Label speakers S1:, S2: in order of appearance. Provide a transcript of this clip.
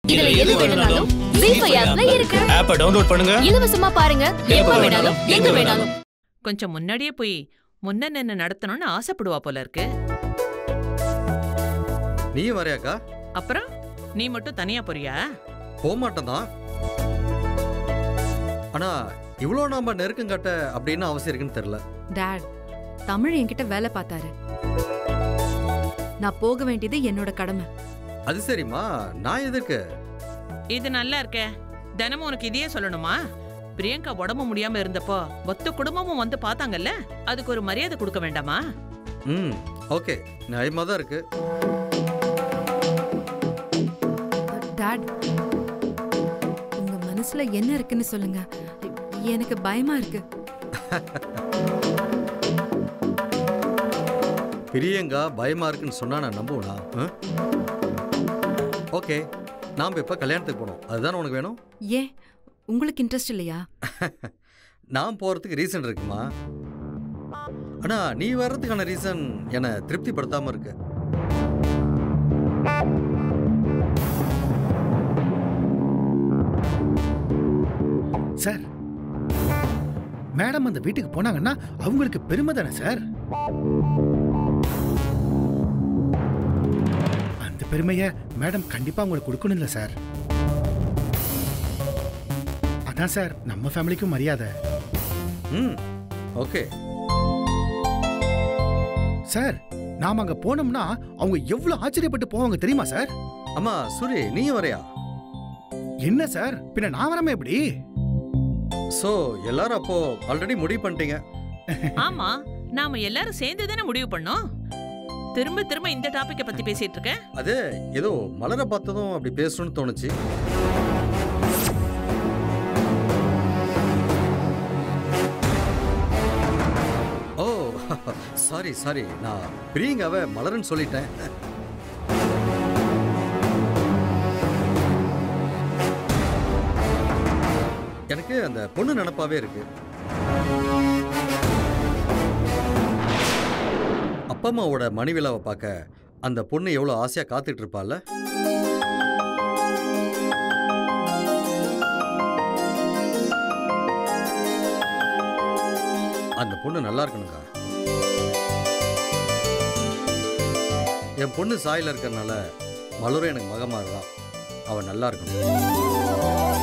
S1: இதுல எது வேணும்னாலும் ஜீஃபை ஆப்ல இருக்கு
S2: ஆப்பை டவுன்லோட் பண்ணுங்க
S1: இலவசமா பாருங்க எப்ப வேணாலும் எங்க வேணாலும்
S3: கொஞ்சம் முன்னாடியே போய் முன்ன நின்னு நடத்தணும்னு ஆசைப்படுவா போல இருக்கு
S4: நீயும் வரையாக்கா
S3: அப்புறம் நீ மட்டும் தனியா போறியா
S4: போக மாட்டேன் தான் ஆனா இவ்வளோ நாம நெருக்கம் காட்ட அப்படின்னு அவசியம் இருக்குன்னு தெரியல
S5: டாட் தமிழ் என்கிட்ட வேலை பார்த்தாரு நான் போக வேண்டியது என்னோட கடமை
S4: அது சரிம்மா நான் எதுக்கு
S3: இது நல்லா இருக்கே தினமும் உனக்கு இதையே சொல்லணுமா பிரியங்கா உடம்பு முடியாம இருந்தப்போ மொத்த குடும்பமும் வந்து பார்த்தாங்கல்ல அதுக்கு ஒரு மரியாதை கொடுக்க வேண்டாமா
S4: ம் ஓகே நியாயமாக தான் இருக்கு
S5: டாட் உங்க மனசுல என்ன இருக்குன்னு சொல்லுங்க எனக்கு பயமா இருக்கு
S4: பிரியங்கா பயமா இருக்குன்னு சொன்னா நான் நம்புவேனா ஆ? ஓகே நாம் இப்போ கல்யாணத்துக்கு போனோம் அதுதான் உனக்கு வேணும்
S5: ஏன் உங்களுக்கு இன்ட்ரெஸ்ட் இல்லையா
S4: நான் போகிறதுக்கு ரீசன் இருக்குமா ஆனா நீ வர்றதுக்கான ரீசன் என்னை திருப்திப்படுத்தாம இருக்கு
S2: சார் மேடம் அந்த வீட்டுக்கு போனாங்கன்னா அவங்களுக்கு பெருமை தானே சார் அந்த பெருமையை மேடம் கண்டிப்பா உங்களுக்கு கொடுக்கணும்ல சார் அதான் சார் நம்ம ஃபேமிலிக்கும் மரியாதை
S4: ம் ஓகே
S2: சார் நாம அங்க போனோம்னா அவங்க எவ்வளவு ஆச்சரியப்பட்டு போவாங்க தெரியுமா சார்
S4: அம்மா சூரி நீயும் வரையா
S2: என்ன சார் பின்ன நான் வராம எப்படி
S4: ஸோ எல்லாரும் அப்போ ஆல்ரெடி முடிவு பண்ணிட்டீங்க
S3: ஆமா நாம எல்லாரும் சேர்ந்து தானே முடிவு பண்ணோம் திரும்ப திரும்ப இந்த டாபிக்க பத்தி பேசிட்டு இருக்க
S4: அது ஏதோ மலரை பார்த்ததும் அப்படி பேசணும்னு தோணுச்சு ஓ சாரி சாரி நான் பிரியங்காவை மலர்னு சொல்லிட்டேன் எனக்கு அந்த பொண்ணு நினப்பாவே இருக்கு அப்பா அம்மாவோட மணிவிழாவை பார்க்க அந்த பொண்ணு எவ்வளோ ஆசையாக காத்துட்டு இருப்பாள்ல அந்த பொண்ணு நல்லா இருக்கணுங்க என் பொண்ணு சாயில இருக்கறனால மலரும் எனக்கு மகமாக தான் அவன் நல்லா இருக்கணும்